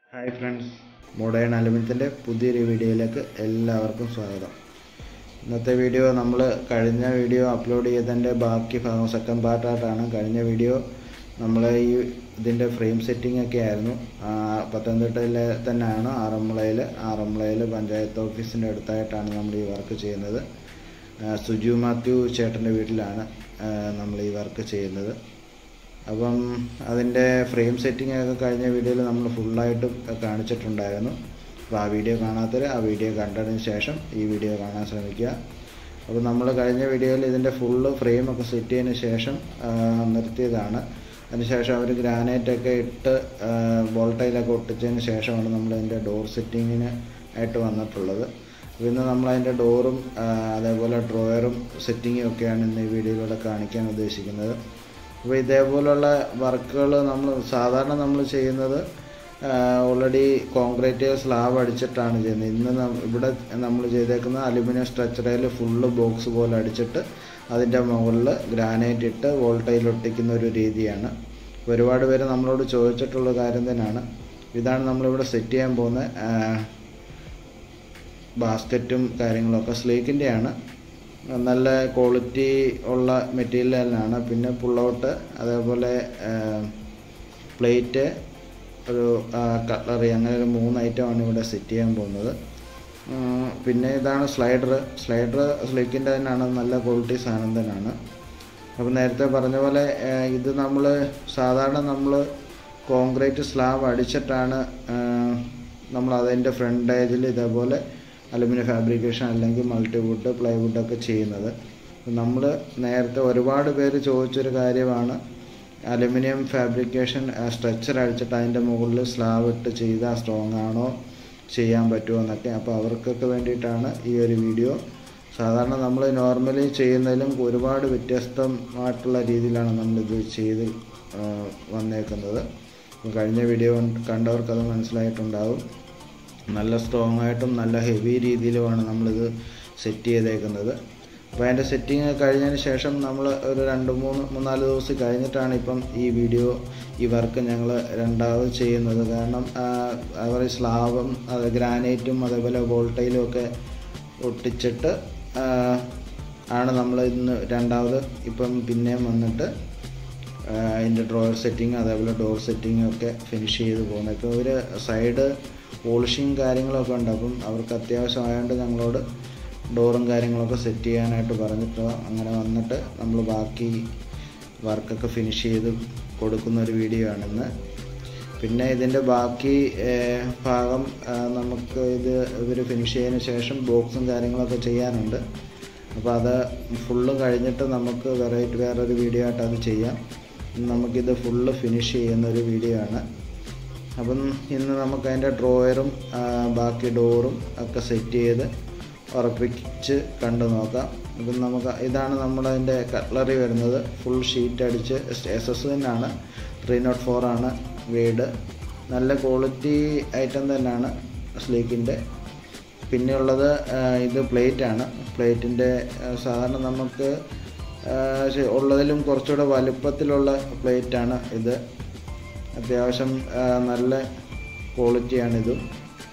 hi friends modern അലുമിനിയത്തിൻ്റെ പുതിയൊരു വീഡിയോയിലേക്ക് എല്ലാവർക്കും സ്വാഗതം ഇന്നത്തെ വീഡിയോ നമ്മൾ കഴിഞ്ഞ വീഡിയോ അപ്ലോഡ് ചെയ്തതിൻ്റെ ബാക്കി ഭാഗം സെക്കൻഡ് പാർട്ടായിട്ടാണ് കഴിഞ്ഞ വീഡിയോ നമ്മൾ ഈ ഇതിൻ്റെ ഫ്രെയിം സെറ്റിംഗ് ഒക്കെ ആയിരുന്നു ആ, പത്തനംതിട്ടയിലെ തന്നെയാണ് ആറന്മുളയിൽ ആറന്മുളയിൽ പഞ്ചായത്ത് ഓഫീസിൻ്റെ അടുത്തായിട്ടാണ് നമ്മൾ ഈ വർക്ക് ചെയ്യുന്നത് ആ, സുജു മാത്യു ചേട്ടൻ്റെ വീട്ടിലാണ് നമ്മൾ ഈ വർക്ക് ചെയ്യുന്നത് അപ്പം അതിൻ്റെ ഫ്രെയിം സെറ്റിംഗ് ഒക്കെ കഴിഞ്ഞ വീഡിയോയിൽ നമ്മൾ ഫുള്ളായിട്ട് കാണിച്ചിട്ടുണ്ടായിരുന്നു അപ്പോൾ ആ വീഡിയോ കാണാത്തവർ ആ വീഡിയോ കണ്ടതിന് ശേഷം ഈ വീഡിയോ കാണാൻ ശ്രമിക്കുക അപ്പോൾ നമ്മൾ കഴിഞ്ഞ വീഡിയോയിൽ ഇതിൻ്റെ ഫുള്ള് ഫ്രെയിമൊക്കെ സെറ്റ് ചെയ്തതിന് ശേഷം ആ, നിർത്തിയതാണ് അതിനുശേഷം അവർ ഗ്രാനൈറ്റൊക്കെ ഇട്ട് ബോൾട്ടയിലൊക്കെ ഒട്ടിച്ചതിന് ശേഷമാണ് നമ്മൾ അതിൻ്റെ ഡോർ സെറ്റിങ്ങിന് ആയിട്ട് വന്നിട്ടുള്ളത് അപ്പോൾ ഇന്ന് നമ്മൾ അതിൻ്റെ ഡോറും അതേപോലെ ഡ്രോയറും സെറ്റിങ്ങും ഒക്കെയാണ് ഇന്ന് ഈ വീഡിയോയിലൂടെ കാണിക്കാൻ ഉദ്ദേശിക്കുന്നത് അപ്പോൾ ഇതേപോലുള്ള വർക്കുകൾ നമ്മൾ സാധാരണ നമ്മൾ ചെയ്യുന്നത് ഓൾറെഡി കോൺക്രീറ്റ് സ്ലാബ് അടിച്ചിട്ടാണ് ചെയ്യുന്നത് ഇന്ന് നം- ഇവിടെ നമ്മൾ ചെയ്തേക്കുന്ന അലുമിനിയം സ്ട്രക്ചറയിൽ ഫുള്ള് ബോക്സ് പോലെ അടിച്ചിട്ട് അതിൻ്റെ മുകളിൽ ഗ്രാനൈറ്റ് ഇട്ട് വോൾട്ടയിൽ ഒട്ടിക്കുന്ന ഒരു രീതിയാണ് അപ്പോൾ ഒരുപാട് പേര് നമ്മളോട് ചോദിച്ചിട്ടുള്ള കാര്യം തന്നെയാണ് ഇതാണ് നമ്മളിവിടെ സെറ്റ് ചെയ്യാൻ പോകുന്ന ബാസ്ക്കറ്റും കാര്യങ്ങളൊക്കെ സ്ലീക്കിൻ്റെയാണ് നല്ല ക്വാളിറ്റി ഉള്ള മെറ്റീരിയലാണ് പിന്നെ പുള്ളൗട്ട് അതേപോലെ പ്ലേറ്റ് ഒരു കട്ട്ലറി അങ്ങനെ ഒരു മൂന്ന് ഐറ്റമാണ് ഇവിടെ സെറ്റ് ചെയ്യാൻ പോകുന്നത് ഉം, പിന്നെ ഇതാണ് സ്ലൈഡർ സ്ലൈഡർ സ്ലീക്കിൻ്റെ തന്നെയാണ് നല്ല ക്വാളിറ്റി സാധനം തന്നെയാണ് അപ്പോൾ നേരത്തെ പറഞ്ഞ പോലെ ആ, ഇത് നമ്മൾ സാധാരണ നമ്മൾ കോൺക്രീറ്റ് സ്ലാബ് അടിച്ചിട്ടാണ് നമ്മൾ അതിൻ്റെ ഫ്രണ്ട് ഏജിൽ ഇതേപോലെ അലുമിനിയം ഫാബ്രിക്കേഷൻ അല്ലെങ്കിൽ മൾട്ടിവുഡ് പ്ലൈവുഡ് ഒക്കെ ചെയ്യുന്നത് നമ്മൾ നേരത്തെ ഒരുപാട് പേര് ചോദിച്ചൊരു കാര്യമാണ് അലുമിനിയം ഫാബ്രിക്കേഷൻ സ്ട്രക്ചർ അടിച്ചിട്ട് അതിൻ്റെ മുകളിൽ സ്ലാബ് ഇട്ട് ചെയ്താൽ സ്ട്രോങ് ആണോ ചെയ്യാൻ പറ്റുമോ എന്നൊക്കെ അപ്പോൾ അവർക്കൊക്കെ വേണ്ടിയിട്ടാണ് ഈ ഒരു വീഡിയോ സാധാരണ നമ്മൾ നോർമലി ചെയ്യുന്നതിലും ഒരുപാട് വ്യത്യസ്തമായിട്ടുള്ള രീതിയിലാണ് നമ്മളിത് ചെയ്ത് ആ, വന്നേക്കുന്നത് അപ്പോൾ കഴിഞ്ഞ വീഡിയോ കണ്ടവർക്ക് അത് മനസ്സിലായിട്ടുണ്ടാവും നല്ല സ്ട്രോങ് ആയിട്ടും നല്ല ഹെവി രീതിയിലുമാണ് നമ്മളിത് സെറ്റ് ചെയ്തേക്കുന്നത് അപ്പോൾ അതിൻ്റെ സെറ്റിങ് കഴിഞ്ഞതിന് ശേഷം നമ്മൾ ഒരു രണ്ട് മൂന്ന് മൂന്നാല് ദിവസം കഴിഞ്ഞിട്ടാണ് ഇപ്പം ഈ വീഡിയോ ഈ വർക്ക് ഞങ്ങൾ രണ്ടാമത് ചെയ്യുന്നത് കാരണം അവർ സ്ലാബും അത് ഗ്രാനൈറ്റും അതേപോലെ വോൾട്ടയിലും ഒക്കെ ഒട്ടിച്ചിട്ട് ആ, ആണ് നമ്മൾ ഇന്ന് രണ്ടാമത് ഇപ്പം പിന്നെയും വന്നിട്ട് ആ, അതിൻ്റെ ഡ്രോയർ സെറ്റിങ് അതേപോലെ ഡോർ സെറ്റിംഗ് ഒക്കെ ഫിനിഷ് ചെയ്ത് പോകുന്നത് ഇപ്പോൾ ഒരു സൈഡ് പോളിഷിങ് കാര്യങ്ങളൊക്കെ ഉണ്ട് അപ്പം അവർക്ക് അത്യാവശ്യമായതുകൊണ്ട് ഞങ്ങളോട് ഡോറും കാര്യങ്ങളൊക്കെ സെറ്റ് ചെയ്യാനായിട്ട് പറഞ്ഞിട്ട് അങ്ങനെ വന്നിട്ട് നമ്മൾ ബാക്കി വർക്കൊക്കെ ഫിനിഷ് ചെയ്ത് കൊടുക്കുന്ന ഒരു വീഡിയോ ആണിന്ന് പിന്നെ ഇതിൻ്റെ ബാക്കി ഏഹ്, ഭാഗം ആ, നമുക്ക് ഇത് ഇവർ ഫിനിഷ് ചെയ്തതിന് ശേഷം ബോക്സും കാര്യങ്ങളൊക്കെ ചെയ്യാനുണ്ട് അപ്പോൾ അത് ഫുള്ള് കഴിഞ്ഞിട്ട് നമുക്ക് വെറൈറ്റി വേറൊരു വീഡിയോ ആയിട്ട് അത് ചെയ്യാം ഇന്ന് നമുക്കിത് ഫുള്ള് ഫിനിഷ് ചെയ്യുന്ന ഒരു വീഡിയോ ആണ് അപ്പം ഇന്ന് നമുക്ക് അതിൻ്റെ ഡ്രോയറും ബാക്കി ഡോറും ഒക്കെ സെറ്റ് ചെയ്ത് ഉറപ്പിച്ച് കണ്ടു നോക്കാം അപ്പം നമുക്ക് ഇതാണ് നമ്മളതിൻ്റെ കട്ട്ലറി വരുന്നത് ഫുൾ ഷീറ്റ് അടിച്ച് എസ് എസ് തന്നെയാണ് ത്രീ നോട്ട് ഫോർ ആണ് ഗ്രേഡ് നല്ല ക്വാളിറ്റി ഐറ്റം തന്നെയാണ് സ്ലീക്കിൻ്റെ പിന്നെയുള്ളത് ആ, ഇത് പ്ലേറ്റ് ആണ് പ്ലേറ്റിൻ്റെ സാധാരണ നമുക്ക് ആ, ശ- ഉള്ളതിലും കുറച്ചുകൂടെ വലുപ്പത്തിലുള്ള പ്ലേറ്റാണ് ഇത് അത്യാവശ്യം ആ, നല്ല ക്വാളിറ്റിയാണിതും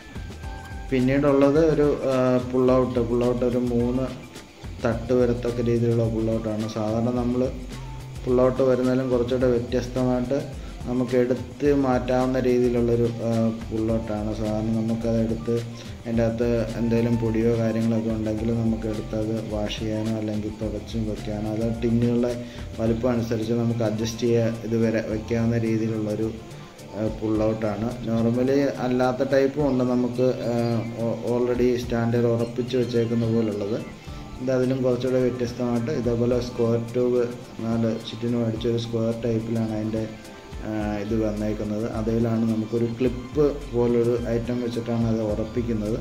പിന്നീടുള്ളത് ഒരു പുള്ളൗട്ട് പുള്ളൗട്ട് ഒരു മൂന്ന് തട്ട് വരത്തക്ക രീതിയിലുള്ള പുള്ളൗട്ടാണ് സാധാരണ നമ്മൾ പുള്ളൗട്ട് വരുന്നതിലും കുറച്ചുകൂടെ വ്യത്യസ്തമായിട്ട് നമുക്ക് എടുത്ത് മാറ്റാവുന്ന രീതിയിലുള്ളൊരു പുള്ളൗട്ടാണ് സാധാരണ നമുക്കത് എടുത്ത് അതിൻ്റെ അകത്ത് എന്തെങ്കിലും പൊടിയോ കാര്യങ്ങളൊക്കെ ഉണ്ടെങ്കിൽ നമുക്ക് എടുത്ത് അത് വാഷ് ചെയ്യാനോ അല്ലെങ്കിൽ തുടച്ചും വെക്കാനോ അത് ടിന്നുകളുടെ വലുപ്പം അനുസരിച്ച് നമുക്ക് അഡ്ജസ്റ്റ് ചെയ്യാൻ ഇതുവരെ വെക്കാവുന്ന രീതിയിലുള്ളൊരു പുൾ ഔട്ടാണ് നോർമലി അല്ലാത്ത ടൈപ്പും ഉണ്ട് നമുക്ക് ഓൾറെഡി സ്റ്റാൻഡേർഡ് ഉറപ്പിച്ച് വെച്ചേക്കുന്ന പോലുള്ളത് ഇത് അതിലും കുറച്ചുകൂടെ വ്യത്യസ്തമായിട്ട് ഇതേപോലെ സ്ക്വയർ ട്യൂബ് നാല് ചുറ്റിനും അടിച്ചൊരു സ്ക്വയർ ടൈപ്പിലാണ് അതിൻ്റെ ആ, ഇത് വന്നേക്കുന്നത് അതിലാണ് നമുക്കൊരു ക്ലിപ്പ് പോലൊരു ഐറ്റം വെച്ചിട്ടാണ് അത് ഉറപ്പിക്കുന്നത്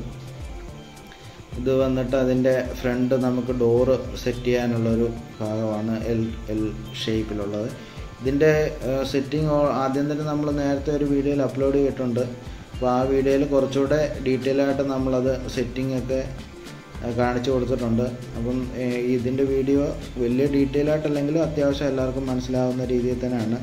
ഇത് വന്നിട്ട് അതിൻ്റെ ഫ്രണ്ട് നമുക്ക് ഡോറ് സെറ്റ് ചെയ്യാനുള്ളൊരു ഭാഗമാണ് എൽ എൽ ഷേപ്പിലുള്ളത് ഇതിൻ്റെ സെറ്റിംഗ് ആദ്യം തന്നെ നമ്മൾ നേരത്തെ ഒരു വീഡിയോയിൽ അപ്ലോഡ് ചെയ്തിട്ടുണ്ട് അപ്പോൾ ആ വീഡിയോയിൽ കുറച്ചുകൂടെ ഡീറ്റെയിൽ ആയിട്ട് നമ്മളത് സെറ്റിംഗ് ഒക്കെ ആ, കാണിച്ചു കൊടുത്തിട്ടുണ്ട് അപ്പം ഏഹ്, ഇതിൻ്റെ വീഡിയോ വലിയ ഡീറ്റെയിൽ ആയിട്ടല്ലെങ്കിലും അത്യാവശ്യം എല്ലാവർക്കും മനസ്സിലാവുന്ന രീതിയിൽ തന്നെയാണ്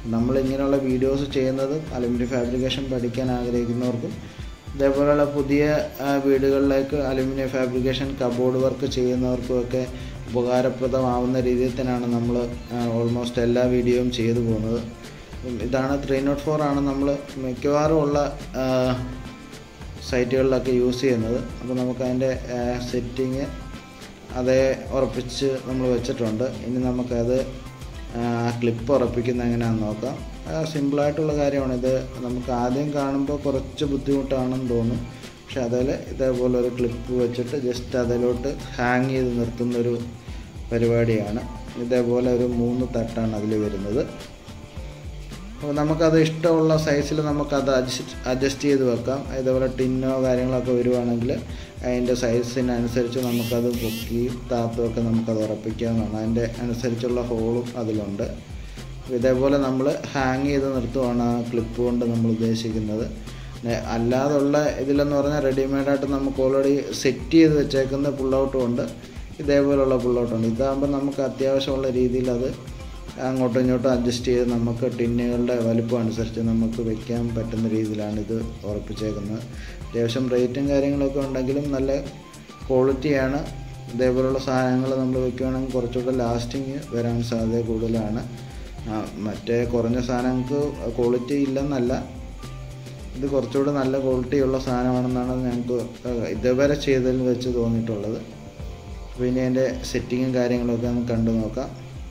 നമ്മൾ ഇങ്ങനെയുള്ള വീഡിയോസ് ചെയ്യുന്നത് അലുമിനിയം ഫാബ്രിക്കേഷൻ പഠിക്കാൻ ആഗ്രഹിക്കുന്നവർക്കും ഇതേപോലെയുള്ള പുതിയ ആ, വീടുകളിലേക്ക് അലുമിനിയം ഫാബ്രിക്കേഷൻ കബോർഡ് വർക്ക് ചെയ്യുന്നവർക്കുമൊക്കെ ഉപകാരപ്രദമാവുന്ന രീതിയിൽ തന്നെയാണ് നമ്മൾ ഓൾമോസ്റ്റ് എല്ലാ വീഡിയോയും ചെയ്തു പോകുന്നത് ഉം, ഇതാണ് ത്രീ നോട്ട് ഫോർ ആണ് നമ്മൾ മിക്കവാറും ഉള്ള ആ, സൈറ്റുകളിലൊക്കെ യൂസ് ചെയ്യുന്നത് അപ്പോൾ നമുക്ക് അതിൻ്റെ സെറ്റിങ് അതേ ഉറപ്പിച്ച് നമ്മൾ വെച്ചിട്ടുണ്ട് ഇനി നമുക്കത് ക്ലിപ്പ് ഉറപ്പിക്കുന്ന എങ്ങനെയാണെന്ന് നോക്കാം ആ, സിമ്പിളായിട്ടുള്ള കാര്യമാണ് ഇത് നമുക്ക് ആദ്യം കാണുമ്പോൾ കുറച്ച് ബുദ്ധിമുട്ടാണെന്ന് തോന്നും പക്ഷെ അതിൽ ഇതേപോലെ ഒരു ക്ലിപ്പ് വെച്ചിട്ട് ജസ്റ്റ് അതിലോട്ട് ഹാങ് ചെയ്ത് നിർത്തുന്നൊരു പരിപാടിയാണ് ഇതേപോലെ ഒരു മൂന്ന് തട്ടാണ് അതിൽ വരുന്നത് അപ്പോൾ നമുക്കത് ഇഷ്ടമുള്ള സൈസിൽ നമുക്കത് അഡ്ജസ്റ്റ് അഡ്ജസ്റ്റ് ചെയ്ത് വെക്കാം ഇതേപോലെ ടിന്നോ കാര്യങ്ങളൊക്കെ വരുവാണെങ്കിൽ അതിൻ്റെ സൈസിനനുസരിച്ച് നമുക്കത് പൊക്കി താത്തുമൊക്കെ നമുക്കത് ഉറപ്പിക്കാവുന്നതാണ് അതിൻ്റെ അനുസരിച്ചുള്ള ഹോളും അതിലുണ്ട് ഇതേപോലെ നമ്മൾ ഹാങ് ചെയ്ത് നിർത്തുവാണ് ആ ക്ലിപ്പ് കൊണ്ട് നമ്മൾ ഉദ്ദേശിക്കുന്നത് പിന്നെ അല്ലാതുള്ള ഇതിലെന്ന് പറഞ്ഞാൽ റെഡിമെയ്ഡായിട്ട് നമുക്ക് ഓൾറെഡി സെറ്റ് ചെയ്ത് വെച്ചേക്കുന്ന പുൾ ഔട്ടും ഉണ്ട് ഇതേപോലുള്ള പുൾ ഔട്ടുണ്ട് ഇതാകുമ്പോൾ നമുക്ക് അത്യാവശ്യമുള്ള രീതിയിൽ അത് അങ്ങോട്ടും ഇങ്ങോട്ടും അഡ്ജസ്റ്റ് ചെയ്ത് നമുക്ക് ടിന്നുകളുടെ വലുപ്പം അനുസരിച്ച് നമുക്ക് വെക്കാൻ പറ്റുന്ന രീതിയിലാണ് ഇത് ഉറപ്പിച്ചേക്കുന്നത് അത്യാവശ്യം റേറ്റും കാര്യങ്ങളൊക്കെ ഉണ്ടെങ്കിലും നല്ല ക്വാളിറ്റിയാണ് ഇതേപോലുള്ള സാധനങ്ങൾ നമ്മൾ വെക്കുകയാണെങ്കിൽ കുറച്ചുകൂടെ ലാസ്റ്റിങ് വരാൻ സാധ്യത കൂടുതലാണ് ആ, മറ്റേ കുറഞ്ഞ സാധനങ്ങൾക്ക് ക്വാളിറ്റി ഇല്ലെന്നല്ല ഇത് കുറച്ചുകൂടെ നല്ല ക്വാളിറ്റിയുള്ള സാധനമാണെന്നാണ് ഞങ്ങൾക്ക് ഇതുവരെ ചെയ്തതിൽ വെച്ച് തോന്നിയിട്ടുള്ളത് പിന്നെ അതിൻ്റെ സെറ്റിങ്ങും കാര്യങ്ങളൊക്കെ നമുക്ക് കണ്ടു നോക്കാം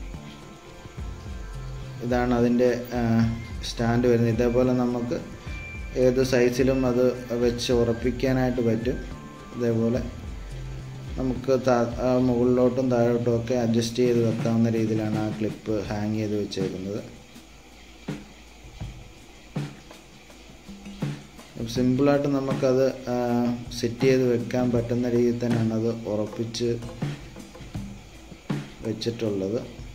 ഇതാണ് അതിൻ്റെ സ്റ്റാൻഡ് വരുന്നത് ഇതേപോലെ നമുക്ക് ഏത് സൈസിലും അത് വെച്ച് ഉറപ്പിക്കാനായിട്ട് പറ്റും ഇതേപോലെ നമുക്ക് താ- ആ മുകളിലോട്ടും താഴോട്ടും ഒക്കെ അഡ്ജസ്റ്റ് ചെയ്ത് വെക്കാവുന്ന രീതിയിലാണ് ആ ക്ലിപ്പ് ഹാങ് ചെയ്ത് വെച്ചേക്കുന്നത് സിമ്പിളായിട്ട് നമുക്കത് സെറ്റ് ചെയ്ത് വെക്കാൻ പറ്റുന്ന രീതിയിൽ തന്നെയാണ് അത് ഉറപ്പിച്ച് വെച്ചിട്ടുള്ളത്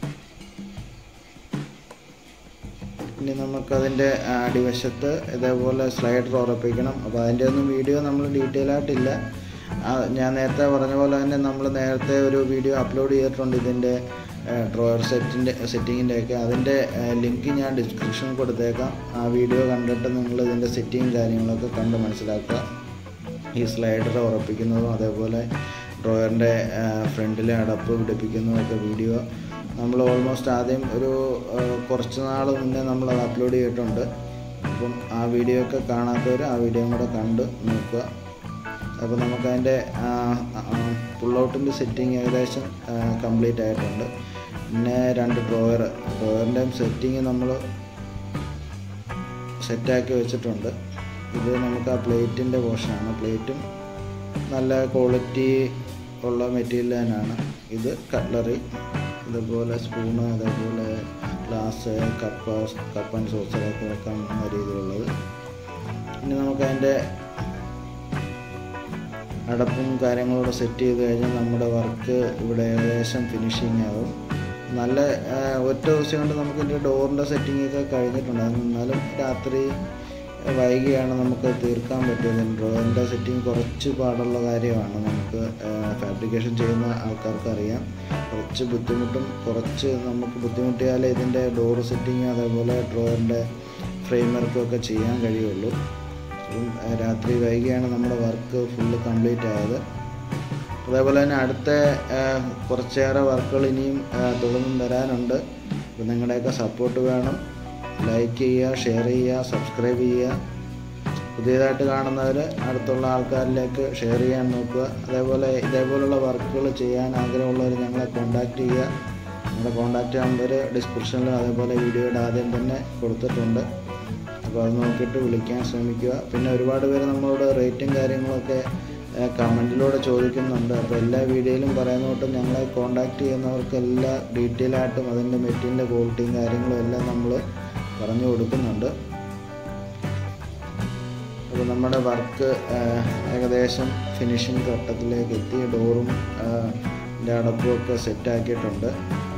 ഇനി നമുക്കതിൻ്റെ അടിവശത്ത് ഇതേപോലെ സ്ലൈഡർ ഉറപ്പിക്കണം അപ്പോൾ അതിൻ്റെ ഒന്നും വീഡിയോ നമ്മൾ ഡീറ്റെയിൽ ആയിട്ടില്ല ആ, ഞാൻ നേരത്തെ പറഞ്ഞ പോലെ തന്നെ നമ്മൾ നേരത്തെ ഒരു വീഡിയോ അപ്ലോഡ് ചെയ്തിട്ടുണ്ട് ഇതിൻ്റെ ഡ്രോയർ സെറ്റിൻ്റെ സെറ്റിങ്ങിൻ്റെ ഒക്കെ അതിൻ്റെ ലിങ്ക് ഞാൻ ഡിസ്ക്രിപ്ഷനിൽ കൊടുത്തേക്കാം ആ വീഡിയോ കണ്ടിട്ട് നിങ്ങൾ ഇതിൻ്റെ സെറ്റിങ് കാര്യങ്ങളൊക്കെ കണ്ട് മനസ്സിലാക്കുക ഈ സ്ലൈഡർ ഉറപ്പിക്കുന്നതും അതേപോലെ ഡ്രോയറിൻ്റെ ഫ്രണ്ടിലെ അടപ്പ് പിടിപ്പിക്കുന്നതും വീഡിയോ നമ്മൾ ഓൾമോസ്റ്റ് ആദ്യം ഒരു ആ, കുറച്ച് നാൾ മുന്നേ നമ്മൾ അപ്ലോഡ് ചെയ്തിട്ടുണ്ട് അപ്പം ആ വീഡിയോ ഒക്കെ കാണാത്തവർ ആ വീഡിയോയും കൂടെ കണ്ട് നോക്കുക അപ്പോൾ നമുക്കതിൻ്റെ പുൾ ഔട്ടിൻ്റെ സെറ്റിംഗ് ഏകദേശം കംപ്ലീറ്റ് ആയിട്ടുണ്ട് പിന്നെ രണ്ട് ഡ്രോയർ ഡ്രോയറിൻ്റെയും സെറ്റിങ് നമ്മൾ സെറ്റാക്കി വെച്ചിട്ടുണ്ട് ഇത് നമുക്ക് ആ പ്ലേറ്റിൻ്റെ പോർഷനാണ് പ്ലേറ്റും നല്ല ക്വാളിറ്റി ഉള്ള മെറ്റീരിയൽ തന്നെയാണ് ഇത് കട്ട്ലറി ഇതുപോലെ സ്പൂണ് അതേപോലെ ഗ്ലാസ് കപ്പ് കപ്പ് ആൻഡ് സോസറൊക്കെ വെക്കാൻ രീതിയിലുള്ളത് ഇനി നമുക്കതിൻ്റെ അടപ്പും കാര്യങ്ങളൂടെ സെറ്റ് ചെയ്ത് കഴിഞ്ഞാൽ നമ്മുടെ വർക്ക് ഇവിടെ ഏകദേശം ഫിനിഷിങ് ആവും നല്ല ആ, ഒറ്റ ദിവസം കൊണ്ട് നമുക്ക് ഇതിൻ്റെ ഡോറിൻ്റെ സെറ്റിംഗ് ഒക്കെ കഴിഞ്ഞിട്ടുണ്ടായിരുന്നു എന്നാലും രാത്രി വൈകിയാണ് നമുക്ക് തീർക്കാൻ പറ്റിയത് ഡ്രോയിൻ്റെ സെറ്റിംഗ് കുറച്ച് പാടുള്ള കാര്യമാണ് നമുക്ക് ഫാബ്രിക്കേഷൻ ചെയ്യുന്ന ആൾക്കാർക്ക് അറിയാം കുറച്ച് ബുദ്ധിമുട്ടും കുറച്ച് നമുക്ക് ബുദ്ധിമുട്ടിയാലേ ഇതിൻ്റെ ഡോർ സെറ്റിങ് അതേപോലെ ഡ്രോയിൻ്റെ ഫ്രെയിം വർക്കും ഒക്കെ ചെയ്യാൻ കഴിയുള്ളൂ അപ്പം ആ, രാത്രി വൈകിയാണ് നമ്മുടെ വർക്ക് ഫുള്ള് കംപ്ലീറ്റ് ആയത് അതേപോലെ തന്നെ അടുത്ത ആ, കുറച്ചേറെ വർക്കുകൾ ഇനിയും ആ, തുടർന്നും വരാനുണ്ട് അപ്പം നിങ്ങളുടെയൊക്കെ സപ്പോർട്ട് വേണം ലൈക്ക് ചെയ്യുക ഷെയർ ചെയ്യുക സബ്സ്ക്രൈബ് ചെയ്യുക പുതിയതായിട്ട് കാണുന്നവർ അടുത്തുള്ള ആൾക്കാരിലേക്ക് ഷെയർ ചെയ്യാൻ നോക്കുക അതേപോലെ ഇതേപോലുള്ള വർക്കുകൾ ചെയ്യാൻ ആഗ്രഹമുള്ളവർ ഞങ്ങളെ കോൺടാക്റ്റ് ചെയ്യുക ഞങ്ങളുടെ കോൺടാക്റ്റ് നമ്പർ ഡിസ്ക്രിപ്ഷനിലും അതേപോലെ വീഡിയോയുടെ ആദ്യം തന്നെ കൊടുത്തിട്ടുണ്ട് അപ്പോൾ അത് നോക്കിയിട്ട് വിളിക്കാൻ ശ്രമിക്കുക പിന്നെ ഒരുപാട് പേര് നമ്മളോട് റേറ്റും കാര്യങ്ങളൊക്കെ കമൻറ്റിലൂടെ ചോദിക്കുന്നുണ്ട് അപ്പോൾ എല്ലാ വീഡിയോയിലും പറയുന്ന തൊട്ട് ഞങ്ങളെ കോൺടാക്റ്റ് ചെയ്യുന്നവർക്ക് എല്ലാ ഡീറ്റെയിൽ ആയിട്ടും അതിൻ്റെ മെറ്റീരിയലിൻ്റെ ക്വാളിറ്റിയും കാര്യങ്ങളും എല്ലാം നമ്മൾ പറഞ്ഞു കൊടുക്കുന്നുണ്ട് അപ്പോൾ നമ്മുടെ വർക്ക് ഏകദേശം ഫിനിഷിംഗ് ഘട്ടത്തിലേക്ക് എത്തി ഡോറും ഇതിൻ്റെ അടപ്പും ഒക്കെ സെറ്റാക്കിയിട്ടുണ്ട്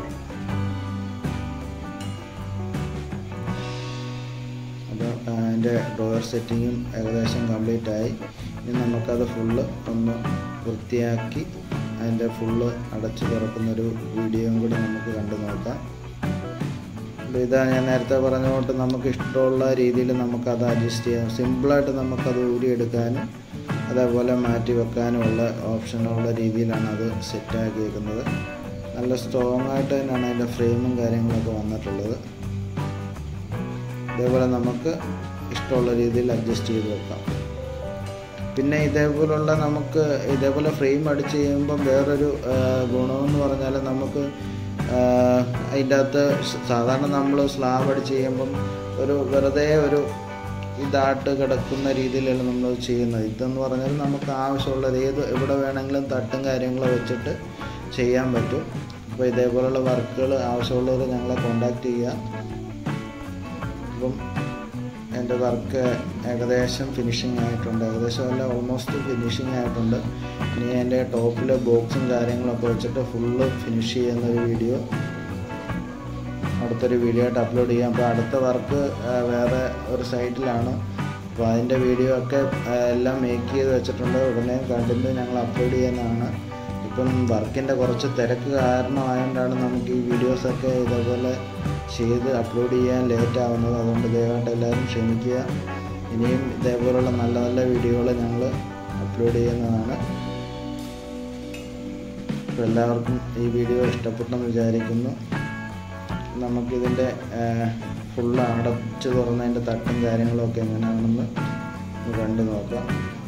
അപ്പോൾ അതിൻ്റെ ഡോർ സെറ്റിങ്ങും ഏകദേശം കംപ്ലീറ്റ് ആയി ഇനി നമുക്കത് ഫുള്ള് ഒന്ന് വൃത്തിയാക്കി അതിൻ്റെ ഫുള്ള് അടച്ചു തുറക്കുന്നൊരു വീഡിയോയും കൂടി നമുക്ക് കണ്ടു നോക്കാം അപ്പോൾ ഇതാ ഞാൻ നേരത്തെ പറഞ്ഞ കൊണ്ട് നമുക്ക് ഇഷ്ടമുള്ള രീതിയിൽ നമുക്കത് അഡ്ജസ്റ്റ് ചെയ്യാം സിമ്പിളായിട്ട് നമുക്കത് ഊരിയെടുക്കാനും അതേപോലെ മാറ്റി വെക്കാനുമുള്ള ഓപ്ഷനുള്ള രീതിയിലാണ് അത് സെറ്റാക്കിയേക്കുന്നത് നല്ല സ്ട്രോങ് ആയിട്ട് തന്നെയാണ് അതിൻ്റെ ഫ്രെയിമും കാര്യങ്ങളൊക്കെ വന്നിട്ടുള്ളത് ഇതേപോലെ നമുക്ക് ഇഷ്ടമുള്ള രീതിയിൽ അഡ്ജസ്റ്റ് ചെയ്ത് വെക്കാം പിന്നെ ഇതേപോലുള്ള നമുക്ക് ഇതേപോലെ ഫ്രെയിം അടിച്ച് ചെയ്യുമ്പം വേറൊരു ആ, ഗുണമെന്ന് പറഞ്ഞാൽ നമുക്ക് ആ, അതിൻ്റെ അകത്ത് സ- സാധാരണ നമ്മൾ സ്ലാബ് അടിച്ച് ചെയ്യുമ്പം ഒരു വെറുതെ ഒരു ഇതായിട്ട് കിടക്കുന്ന രീതിയിലല്ല നമ്മൾ ചെയ്യുന്നത് ഇതെന്ന് പറഞ്ഞാൽ നമുക്ക് ആവശ്യമുള്ളത് ഏത് എവിടെ വേണമെങ്കിലും തട്ടും കാര്യങ്ങളും വെച്ചിട്ട് ചെയ്യാൻ പറ്റും അപ്പോൾ ഇതേപോലുള്ള വർക്കുകൾ ആവശ്യമുള്ളവർ ഞങ്ങളെ കോണ്ടാക്ട് ചെയ്യുക അപ്പം എൻ്റെ വർക്ക് ഏകദേശം ഫിനിഷിങ് ആയിട്ടുണ്ട് ഏകദേശം അല്ല ഓൾമോസ്റ്റ് ഫിനിഷിങ് ആയിട്ടുണ്ട് ഇനി എൻ്റെ ടോപ്പിൽ ബോക്സും കാര്യങ്ങളൊക്കെ വെച്ചിട്ട് ഫുള്ള് ഫിനിഷ് ചെയ്യുന്ന ഒരു വീഡിയോ അടുത്തൊരു വീഡിയോ ആയിട്ട് അപ്ലോഡ് ചെയ്യാം അപ്പോൾ അടുത്ത വർക്ക് വേറെ ഒരു സൈറ്റിലാണ് അപ്പോൾ അതിൻ്റെ വീഡിയോ ഒക്കെ ആ, എല്ലാം മേക്ക് ചെയ്ത് വെച്ചിട്ടുണ്ട് ഉടനെ കണ്ടിന്യൂ ഞങ്ങൾ അപ്ലോഡ് ചെയ്യുന്നതാണ് ഇപ്പം വർക്കിൻ്റെ കുറച്ച് തിരക്ക് കാരണമായതുകൊണ്ടാണ് നമുക്ക് ഈ വീഡിയോസൊക്കെ ഇതേപോലെ ചെയ്ത് അപ്ലോഡ് ചെയ്യാൻ ലേറ്റ് ആവുന്നത് അതുകൊണ്ട് ദയവായിട്ട് എല്ലാവരും ക്ഷമിക്കുക ഇനിയും ഇതേപോലുള്ള നല്ല നല്ല വീഡിയോകൾ ഞങ്ങൾ അപ്ലോഡ് ചെയ്യുന്നതാണ് അപ്പോൾ എല്ലാവർക്കും ഈ വീഡിയോ ഇഷ്ടപ്പെട്ടെന്ന് വിചാരിക്കുന്നു നമുക്കിതിൻ്റെ ഫുള്ള് അടച്ച് തുറന്നതിൻ്റെ തട്ടും കാര്യങ്ങളൊക്കെ എങ്ങനെയാണെന്ന് ഒന്ന് കണ്ടു നോക്കാം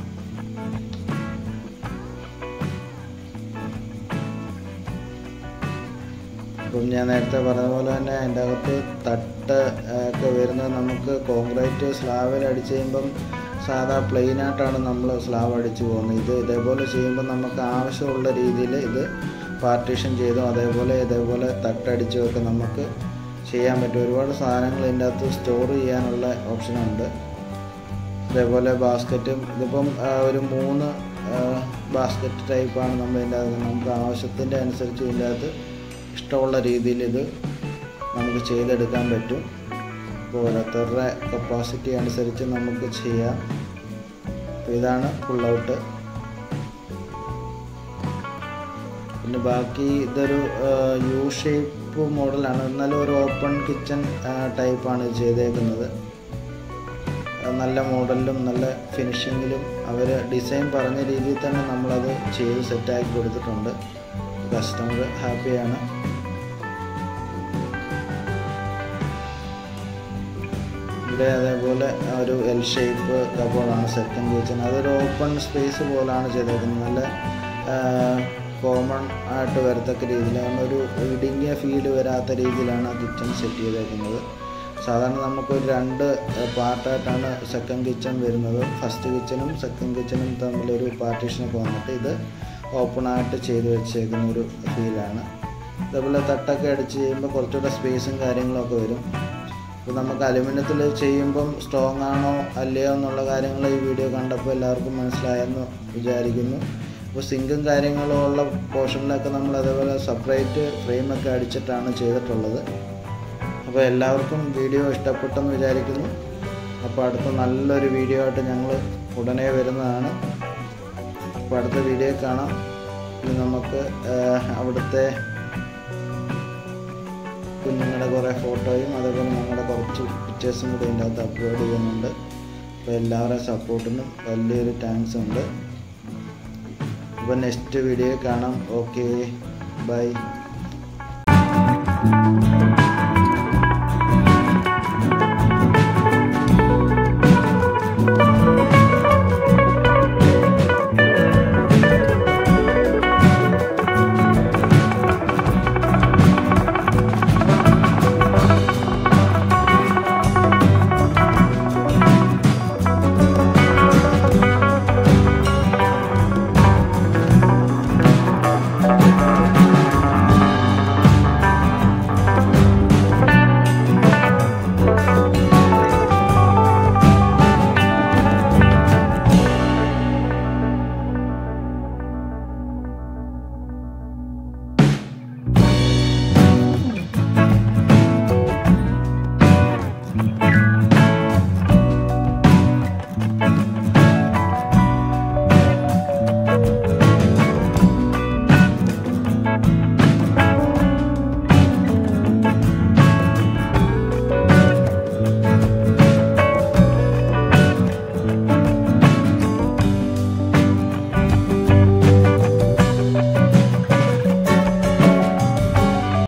ഇപ്പം ഞാൻ നേരത്തെ പറഞ്ഞ പോലെ തന്നെ അതിൻ്റെ അകത്ത് തട്ട് ആ, ഒക്കെ വരുന്നത് നമുക്ക് കോൺക്രീറ്റ് സ്ലാബിൽ അടിച്ച് കഴിയുമ്പം സാധാ പ്ലെയിൻ ആയിട്ടാണ് നമ്മൾ സ്ലാബ് അടിച്ച് പോകുന്നത് ഇത് ഇതേപോലെ ചെയ്യുമ്പോൾ നമുക്ക് ആവശ്യമുള്ള രീതിയിൽ ഇത് പാർട്ടീഷൻ ചെയ്തും അതേപോലെ ഇതേപോലെ തട്ടടിച്ചും ഒക്കെ നമുക്ക് ചെയ്യാൻ പറ്റും ഒരുപാട് സാധനങ്ങൾ ഇതിൻ്റെ അകത്ത് സ്റ്റോർ ചെയ്യാനുള്ള ഓപ്ഷനുണ്ട് അതേപോലെ ബാസ്ക്കറ്റും ഇതിപ്പം ആ, ഒരു മൂന്ന് ബാസ്ക്കറ്റ് ടൈപ്പാണ് നമ്മൾ ഇതിൻ്റെ അകത്ത് നമുക്ക് ആവശ്യത്തിൻ്റെ അനുസരിച്ച് ഇതിൻ്റെ അകത്ത് ഇഷ്ടമുള്ള രീതിയിൽ ഇത് നമുക്ക് ചെയ്തെടുക്കാൻ പറ്റും അപ്പോൾ ഓരോരുത്തരുടെ കപ്പാസിറ്റി അനുസരിച്ച് നമുക്ക് ചെയ്യാം അപ്പോൾ ഇതാണ് ഫുൾ ഔട്ട് പിന്നെ ബാക്കി ഇതൊരു യു ഷേപ്പ് മോഡലാണ് എന്നാലും ഒരു ഓപ്പൺ കിച്ചൺ ടൈപ്പാണ് ചെയ്തേക്കുന്നത് അത് നല്ല മോഡലിലും നല്ല ഫിനിഷിങ്ങിലും അവർ ഡിസൈൻ പറഞ്ഞ രീതിയിൽ തന്നെ നമ്മളത് ചെയ്ത് സെറ്റാക്കി കൊടുത്തിട്ടുണ്ട് കസ്റ്റമർ ഹാപ്പിയാണ് ഇവിടെ അതേപോലെ ഒരു എൽ ഷേപ്പ് കബോർഡാണ് സെക്കൻഡ് കിച്ചൺ അതൊരു ഓപ്പൺ സ്പേസ് പോലാണ് ചെയ്തേക്കുന്നത് നല്ല കോമൺ ആയിട്ട് വരത്തക്ക രീതിയിൽ അങ്ങനെ ഒരു ഇടുങ്ങിയ ഫീല് വരാത്ത രീതിയിലാണ് ആ കിച്ചൺ സെറ്റ് ചെയ്തേക്കുന്നത് സാധാരണ നമുക്കൊരു രണ്ട് പാർട്ടായിട്ടാണ് സെക്കൻഡ് കിച്ചൺ വരുന്നത് ഫസ്റ്റ് കിച്ചണും സെക്കൻഡ് കിച്ചണും തമ്മിലൊരു പാർട്ടീഷനൊക്കെ വന്നിട്ട് ഇത് ഓപ്പണായിട്ട് ചെയ്ത് വെച്ചേക്കുന്ന ഒരു ഫീലാണ് അതേപോലെ തട്ടൊക്കെ അടിച്ച് ചെയ്യുമ്പോൾ കുറച്ചുകൂടെ സ്പേസും കാര്യങ്ങളൊക്കെ വരും ഇപ്പോൾ നമുക്ക് അലുമിനിയത്തിൽ ചെയ്യുമ്പം സ്ട്രോങ് ആണോ അല്ലയോ എന്നുള്ള കാര്യങ്ങൾ ഈ വീഡിയോ കണ്ടപ്പോൾ എല്ലാവർക്കും മനസ്സിലായെന്ന് വിചാരിക്കുന്നു അപ്പോൾ സിങ്കും കാര്യങ്ങളും ഉള്ള പോർഷനിലൊക്കെ നമ്മൾ അതേപോലെ സെപ്പറേറ്റ് ഫ്രെയിമൊക്കെ അടിച്ചിട്ടാണ് ചെയ്തിട്ടുള്ളത് അപ്പോൾ എല്ലാവർക്കും വീഡിയോ ഇഷ്ടപ്പെട്ടെന്ന് വിചാരിക്കുന്നു അപ്പോൾ അടുത്ത നല്ലൊരു വീഡിയോ ആയിട്ട് ഞങ്ങൾ ഉടനെ വരുന്നതാണ് അപ്പോൾ അടുത്ത വീഡിയോ കാണാം ഇനി നമുക്ക് ആഹ്, അവിടുത്തെ കുഞ്ഞുങ്ങളുടെ കുറേ ഫോട്ടോയും അതേപോലെ ഞങ്ങളുടെ കുറച്ച് പിക്ചേഴ്സും കൂടി ഇതിൻ്റെ അകത്ത് അപ്ലോഡ് ചെയ്യുന്നുണ്ട് അപ്പോൾ എല്ലാവരുടെയും സപ്പോർട്ടിനും വലിയൊരു താങ്ക്സ് ഉണ്ട് അപ്പോൾ നെക്സ്റ്റ് വീഡിയോ കാണാം ഓക്കെ ബൈ